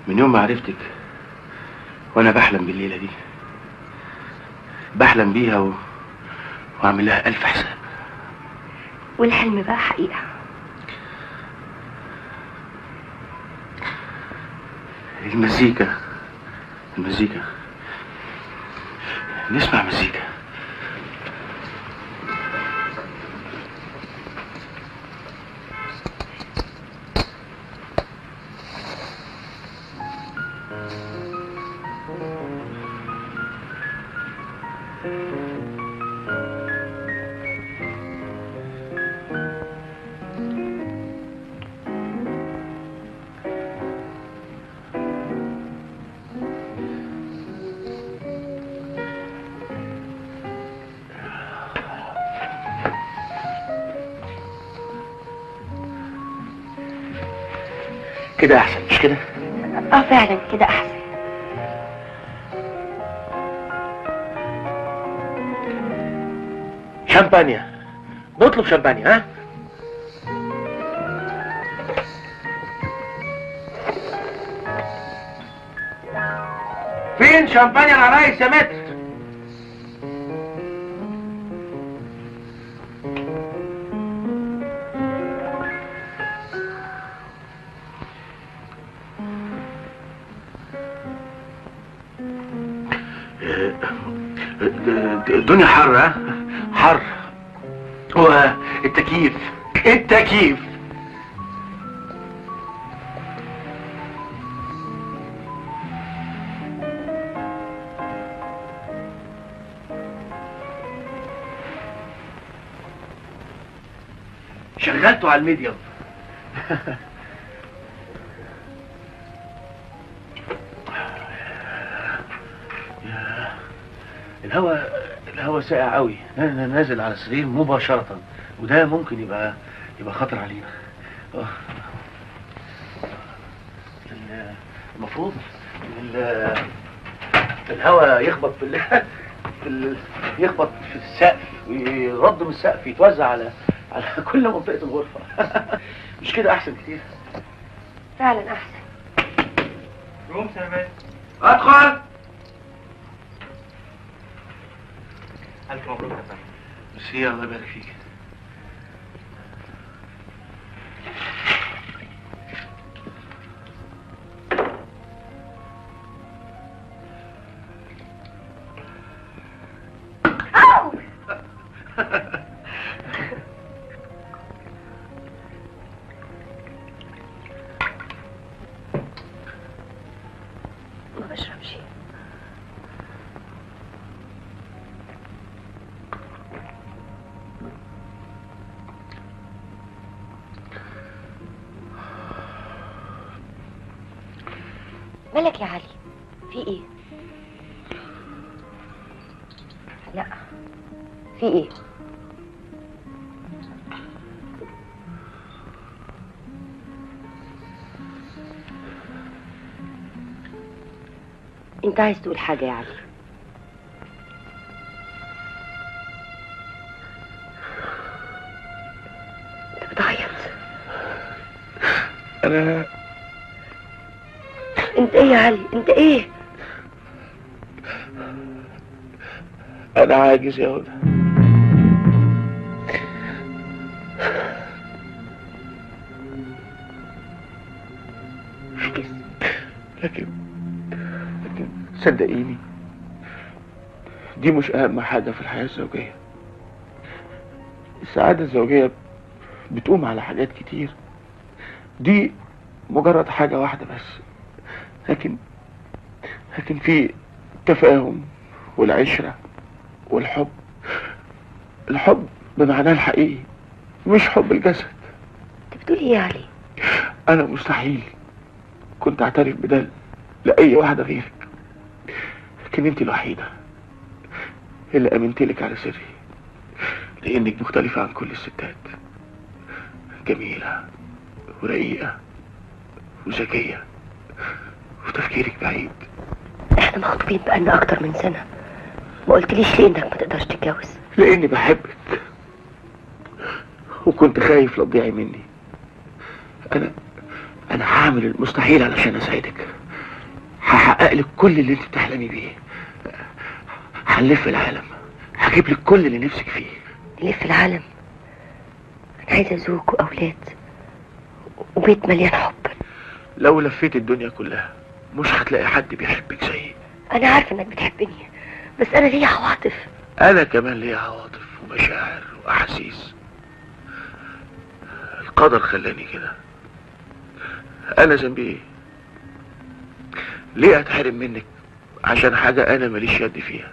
من يوم ما عرفتك وانا بحلم بالليله دي بحلم بيها و... واعمل لها الف حساب والحلم بقى حقيقة المزيكا المزيكا نسمع مزيكا كده احسن مش كده اه فعلا كده احسن شامبانيا نطلب شامبانيا ها فين شامبانيا العرايس يا متر الدنيا حر ها حر هو التكييف التكييف شغلته على الميديوم الهواء الهواء ساقع قوي انا نازل على السرير مباشرة وده ممكن يبقى يبقى خطر علينا آه. ال- المفروض إن ال- الهواء يخبط في ال... في ال... يخبط في السقف ويرد من السقف يتوزع على على كل منطقة الغرفة مش كده أحسن كتير فعلا احسن روم سيرفيس ادخل ألف مبروك يا فندم ميرسي الله يبارك فيك ما بشربش مالك يا علي في ايه لا في ايه انت عايز تقول حاجه يا علي انت بتعيط انا انت ايه يا علي انت ايه انا عاجز يا هدى عاجز لكن لكن صدقيني دي مش اهم حاجة في الحياة الزوجية السعادة الزوجية بتقوم على حاجات كتير دي مجرد حاجة واحدة بس لكن لكن في التفاهم والعشرة والحب الحب بمعناه الحقيقي مش حب الجسد انت بتقول ايه يا علي انا مستحيل كنت اعترف بده لاي واحدة غيرك لكن انت الوحيدة اللي امنت لك على سري لانك مختلفة عن كل الستات جميلة ورقيقة وذكية وتفكيرك بعيد احنا مخطوبين بقالنا اكتر من سنه ما قلتليش ليه انك ما تقدرش تتجوز لاني بحبك وكنت خايف لا تضيعي مني انا انا هعمل المستحيل علشان اساعدك هحقق لك كل اللي انت بتحلمي بيه هنلف العالم هجيب لك كل اللي نفسك فيه نلف العالم انا عايزه زوج واولاد وبيت مليان حب لو لفيت الدنيا كلها مش هتلاقي حد بيحبك زيي انا عارفه انك بتحبني بس انا ليا عواطف انا كمان ليا عواطف ومشاعر واحاسيس القدر خلاني كده انا ذنبي ايه ليه اتحرم منك عشان حاجة انا ماليش يد فيها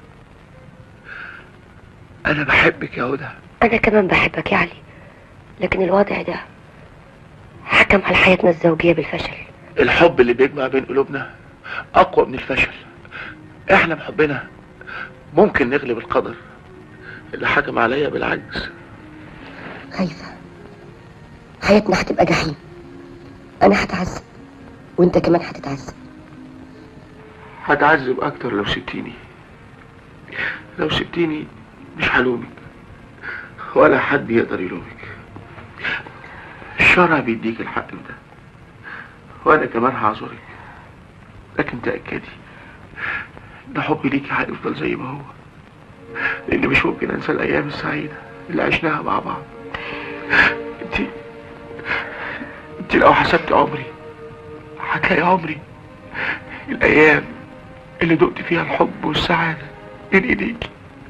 انا بحبك يا هدى انا كمان بحبك يا علي لكن الوضع ده حكم على حياتنا الزوجيه بالفشل الحب اللي بيجمع بين قلوبنا اقوى من الفشل احنا بحبنا ممكن نغلب القدر اللي حكم عليا بالعجز خايفه حياتنا هتبقى جحيم انا هتعذب وانت كمان هتتعذب هتعذب اكتر لو سبتيني لو سبتيني مش هلومك ولا حد يقدر يلومك الشرع بيديك الحق في ده وانا كمان هعذرك لكن تأكدي ان حبي ليكي هيفضل زي ما هو لان مش ممكن انسى الايام السعيدة اللي عشناها مع بعض انت انت لو حسبت عمري هتلاقي عمري الايام اللي دقت فيها الحب والسعادة بين ايديكي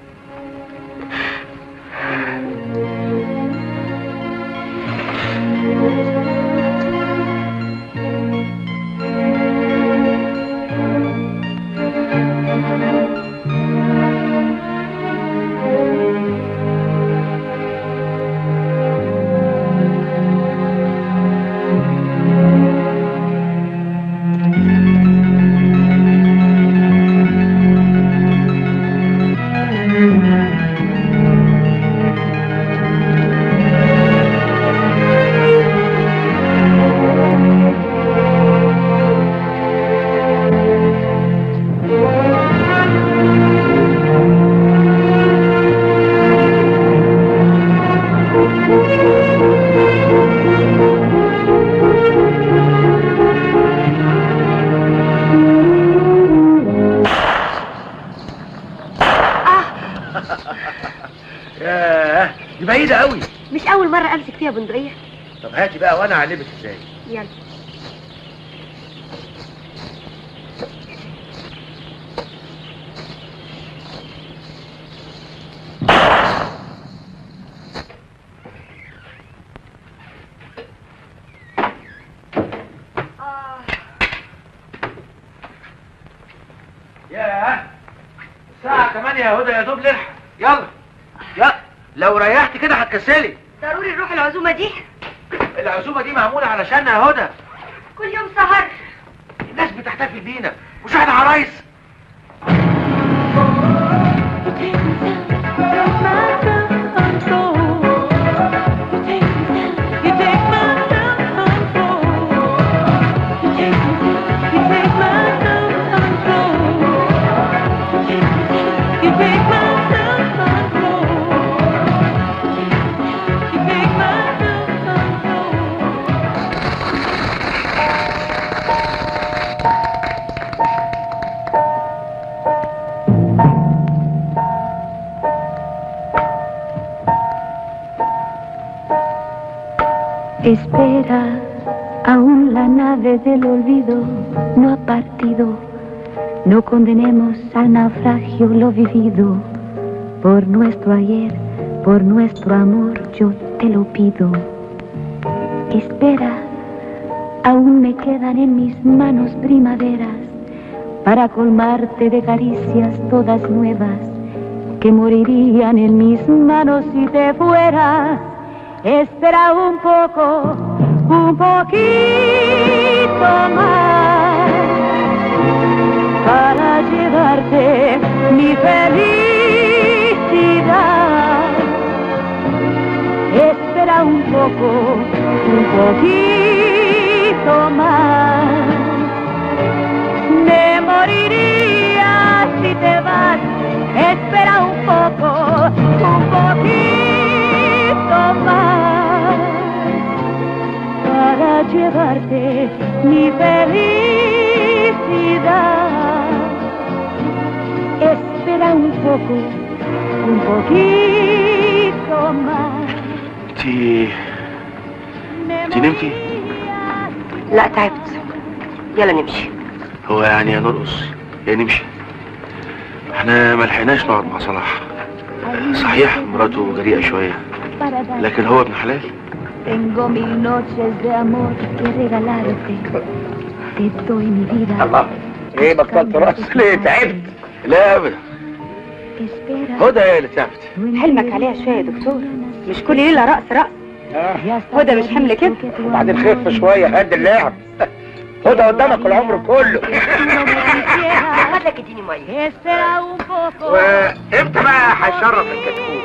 ياه دي بعيدة قوي مش اول مره امسك فيها بندقيه طب هاتي بقى وانا اعلمك ازاي يلا ياه الساعة 8 يا هدى يا دوب نلحق يلا يلا لو ريحت كده هتكسلي ضروري نروح العزومه دي العزومة دي معمولة علشاننا يا هدى كل يوم سهر الناس بتحتفل بينا مش احنا عرايس Espera, aún la nave del olvido no ha partido. No condenemos al naufragio lo vivido. Por nuestro ayer, por nuestro amor, yo te lo pido. Espera, aún me quedan en mis manos primaveras para colmarte de caricias todas nuevas que morirían en mis manos si te fueras. Espera un poco, un poquito más para llevarte mi felicidad. Espera un poco, un poquito más. Me moriría si te vas. Espera un poco, un poquito más para llevarte mi felicidad. espera un poco, un poquito más. انتي انتي نمتي لا تعبت يلا نمشي هو يعني يا نرقص يا نمشي احنا ما لحقناش نقعد مع صلاح صحيح مراته جريئة شوية Para dar لكن هو ابن حلال Tengo mil noches de amor que regalarte. Te doy mi vida. الله ايه بطلت رقص ليه تعبت لا ابدا Espera. هدى هي اللي تعبت حلمك عليها شوية يا دكتور مش كل ليلة رقص رقص Ya está هدى مش حمل كده وبعدين خف شويه هد اللعب هدى قدامك العمر كله هات لك اديني ميه Espera un poco. وامتى بقى هيشرف الكتكوت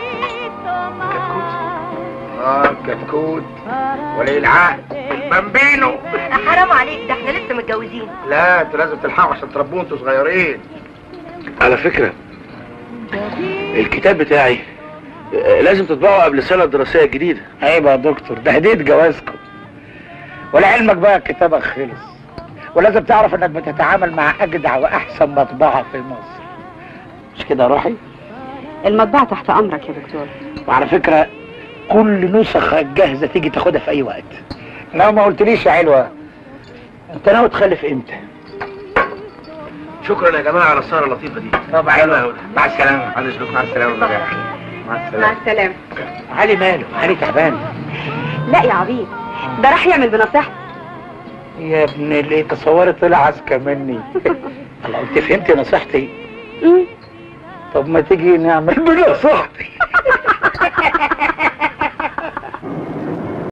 اه الكتكوت ولي العهد البامبينو حرام عليك ده احنا لسه متجوزين لا انتوا لازم تلحقوا عشان تربوه انتوا صغيرين على فكرة الكتاب بتاعي آه، لازم تطبعه قبل السنة الدراسية الجديدة عيب يا دكتور ده هدية جوازكم ولعلمك بقى كتابك خلص ولازم تعرف انك بتتعامل مع اجدع واحسن مطبعة في مصر مش كده يا روحي المطبعة تحت أمرك يا دكتور وعلى فكرة كل نسخة جاهزة تيجي تاخدها في اي وقت لا ما قلتليش يا علوة انت ناوي تخلف امتى شكرا يا جماعة على السهرة اللطيفة دي طب حلوة يا هدى مع السلامة معلش لكم مع السلامة بقى. مع مع السلامة السلامة علي ماله علي تعبان لا يا عبيد ده راح يعمل بنصيحتي يا ابن اللي تصوري طلع اذكى مني الله انت فهمتي نصيحتي طب ما تيجي نعمل بنصيحتي